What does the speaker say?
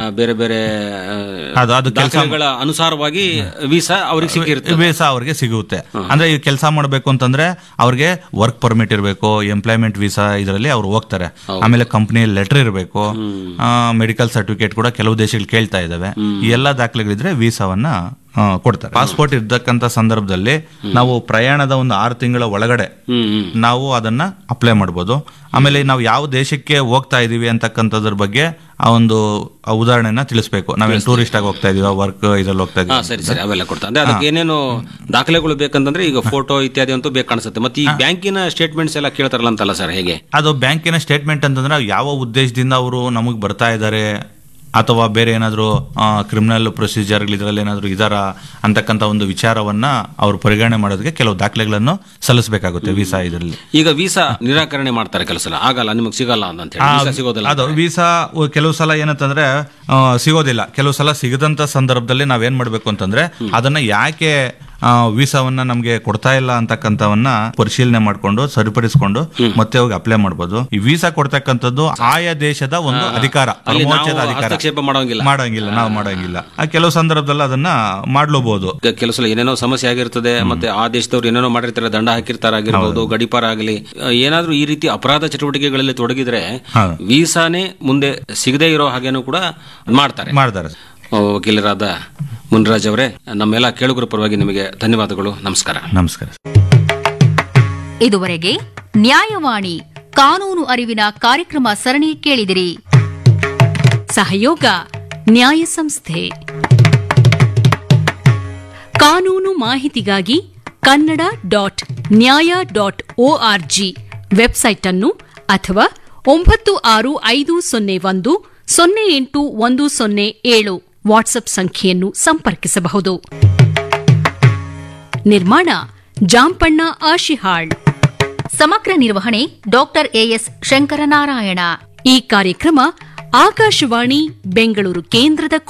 ಬೇರೆ ಬೇರೆ ಆ, ಅದು- ಅದು ಕೆಲ್ಸ- ದಾಖಲೆಗಳ ಅನುಸಾರವಾಗಿ ವೀಸಾ ಅವ್ರಿಗೆ ಸಿಕ್ಕಿರುತ್ತೆ ವೀಸಾ ಅವ್ರಿಗೆ ಸಿಗುತ್ತೆ ಅಂದ್ರೆ ಈ ಕೆಲಸ ಮಾಡಬೇಕು ಅಂತಂದ್ರೆ ಅವ್ರಿಗೆ ವರ್ಕ್ ಪರ್ಮಿಟ್ ಇರಬೇಕು ಎಂಪ್ಲಾಯ್ಮೆಂಟ್ ವೀಸಾ ಇದರಲ್ಲಿ ಅವ್ರು ಹೋಗ್ತಾರೆ ಆಮೇಲೆ ಕಂಪನಿ ಲೆಟರ್ ಇರಬೇಕು ಮೆಡಿಕಲ್ ಸರ್ಟಿಫಿಕೇಟ್ ಕೂಡ ಕೆಲವು ದೇಶಗಳು ಕೇಳ್ತಾ ಇದಾವೆ ಈ ಎಲ್ಲಾ ದಾಖಲೆಗಳಿದ್ರೆ ವೀಸಾವನ್ನ ಆ, ಕೊಡ್ತಾರೆ ಪಾಸ್ಪೋರ್ಟ್ ಇರ್ತಕ್ಕಂಥ ಸಂದರ್ಭದಲ್ಲಿ ನಾವು ಪ್ರಯಾಣದ ಒಂದು ಆರು ತಿಂಗಳ ಒಳಗಡೆ ಹ್ಮ್ ಹ್ಮ್ ನಾವು ಅದನ್ನ ಅಪ್ಲೈ ಮಾಡ್ಬೋದು ಆಮೇಲೆ ನಾವು ಯಾವ ದೇಶಕ್ಕೆ ಹೋಗ್ತಾ ಇದೀವಿ ಅಂತಕ್ಕಂಥದ್ರ ಬಗ್ಗೆ ಆ ಒಂದು ಆ ಉದಾಹರಣೆನ ತಿಳಿಸ್ಬೇಕು ನಾವೇನು ಟೂರಿಸ್ಟ್ ಆಗಿ ಹೋಗ್ತಾ ಇದೀವಿ ವರ್ಕ್ ಇದ್ರಲ್ಲಿ ಹೋಗ್ತಾ ಹಾ ಇದೀವಿ ಸರಿ ಸರಿ ಅವೆಲ್ಲ ಕೊಡ್ತಾ ಅಂದ್ರೆ ಅದಕ್ಕೆ ಏನೇನು ದಾಖಲೆಗಳು ಬೇಕಂತಂದ್ರೆ ಈಗ ಫೋಟೋ ಇತ್ಯಾದಿ ಅಂತೂ ಬೇಕು ಕಾಣಿಸುತ್ತೆ ಮತ್ತೆ ಈ ಬ್ಯಾಂಕಿನ ಸ್ಟೇಟ್ಮೆಂಟ್ಸ್ ಎಲ್ಲ ಕೇಳ್ತಾರಲ್ಲ ಅಂತಲ್ಲ ಸರ್ ಹೇಗೆ ಅದು ಬ್ಯಾಂಕಿನ ಸ್ಟೇಟ್ಮೆಂಟ್ ಅಂತಂದ್ರೆ ಯಾವ ಉದ್ದೇಶದಿಂದ ಅವರು ನಮಗೆ ಬರ್ತಾ ಇದ್ದಾರೆ ಅಥವಾ ಬೇರೆ ಏನಾದರೂ ಕ್ರಿಮಿನಲ್ ಪ್ರೊಸೀಜರ್ ಇದರಲ್ಲಿ ಏನಾದರೂ ಇದಾರಾ ಅಂತಕ್ಕಂಥ ಒಂದು ವಿಚಾರವನ್ನ ಅವರು ಪರಿಗಣನೆ ಮಾಡೋದಕ್ಕೆ ಕೆಲವು ದಾಖಲೆಗಳನ್ನು ಸಲ್ಲಿಸಬೇಕಾಗುತ್ತೆ ವೀಸಾ ಇದರಲ್ಲಿ ಈಗ ವೀಸಾ ನಿರಾಕರಣೆ ಮಾಡ್ತಾರೆ ಕೆಲವು ಸಲ ಆಗಲ್ಲ ನಿಮಗೆ ಸಿಗಲ್ಲ ಅಂತ ಹೇಳಿ ವೀಸಾ ಸಿಗೋದಿಲ್ಲ ಅದು ವೀಸಾ ಉ- ಕೆಲವು ಸಲ ಏನಂತಂದ್ರೆ ಆ, ಸಿಗೋದಿಲ್ಲ ಕೆಲವು ಸಲ ಸಿಗದಂತ ಸಂದರ್ಭದಲ್ಲಿ ನಾವೇನ್ ಮಾಡ್ಬೇಕು ಅಂತಂದ್ರೆ ಅದನ್ನ ಯಾಕೆ ಆ, ವೀಸಾವನ್ನ ನಮ್ಗೆ ಕೊಡ್ತಾ ಇಲ್ಲ ಅಂತಕ್ಕಂಥವನ್ನ ಪರಿಶೀಲನೆ ಮಾಡ್ಕೊಂಡು ಸರಿಪಡಿಸ್ಕೊಂಡು ಮತ್ತೆ ಹೋಗಿ ಅಪ್ಲೈ ಮಾಡ್ಬೋದು ಈ ವೀಸಾ ಕೊಡ್ತಕ್ಕಂಥದ್ದು ಆಯಾ ದೇಶದ ಒಂದು ಅಧಿಕಾರ ಅಲ್ಲಿ ನಾವು ಪರಮೋಚ್ಚದ ಅಧಿಕಾರ ಹಸ್ತಕ್ಷೇಪ ಮಾಡೋಂಗಿಲ್ಲ ಮಾಡಂಗಿಲ್ಲ ನಾವು ಮಾಡಂಗಿಲ್ಲ ಆ ಕೆಲವು ಸಂದರ್ಭದಲ್ಲಿ ಅದನ್ನ ಮಾಡ್ಲೂಬಹುದು ಈಗ ಕೆಲವು ಸಲ ಏನೇನೋ ಸಮಸ್ಯೆ ಆಗಿರ್ತದೆ ಮತ್ತೆ ಆ ದೇಶದವ್ರು ಏನೇನೋ ಮಾಡಿರ್ತಾರೆ ದಂಡ ಹಾಕಿರ್ತಾರಾಗಿರ್ಬೋದು ಗಡಿಪಾರ ಆಗಲಿ ಏನಾದ್ರೂ ಈ ರೀತಿ ಅಪರಾಧ ಚಟುವಟಿಕೆಗಳಲ್ಲಿ ತೊಡಗಿದ್ರೆ ಹಾ. ವೀಸಾನೇ ಮುಂದೆ ಸಿಗದೇ ಇರೋ ಹಾಗೇನೂ ಕೂಡ ಮಾಡ್ತಾರೆ ಮಾಡ್ತಾರೆ ಆ, ವಕೀಲರಾದ ಮುನ್ರಾಜ್ ಅವರೇ ನಮ್ಮೆಲ್ಲ ಕೇಳುಗರ ಪರವಾಗಿ ನಿಮಗೆ ಧನ್ಯವಾದಗಳು ನಮಸ್ಕಾರ ನಮಸ್ಕಾರ ಇದುವರೆಗೆ ನ್ಯಾಯವಾಣಿ ಕಾನೂನು ಅರಿವಿನ ಕಾರ್ಯಕ್ರಮ ಸರಣಿ ಕೇಳಿದಿರಿ ಸಹಯೋಗ ನ್ಯಾಯ ಸಂಸ್ಥೆ ಕಾನೂನು ಮಾಹಿತಿಗಾಗಿ Kannada dot Nyaya dot ORG website ಅನ್ನು ಅಥವಾ ಒಂಬತ್ತು ಆರು ಐದು ಸೊನ್ನೆ ಒಂದು ಸೊನ್ನೆ ಎಂಟು ಒಂದು ಸೊನ್ನೆ ಏಳು ವಾಟ್ಸ್ಆಪ್ ಸಂಖ್ಯೆಯನ್ನು ಸಂಪರ್ಕಿಸಬಹುದು ನಿರ್ಮಾಣ ಜಾಂಪಣ್ಣ ಆಶಿಹಾಳ್ ಸಮಗ್ರ ನಿರ್ವಹಣೆ ಡಾಕ್ಟರ್ ಎಎಸ್ ಶಂಕರನಾರಾಯಣ ಈ ಕಾರ್ಯಕ್ರಮ ಆಕಾಶವಾಣಿ ಬೆಂಗಳೂರು ಕೇಂದ್ರದ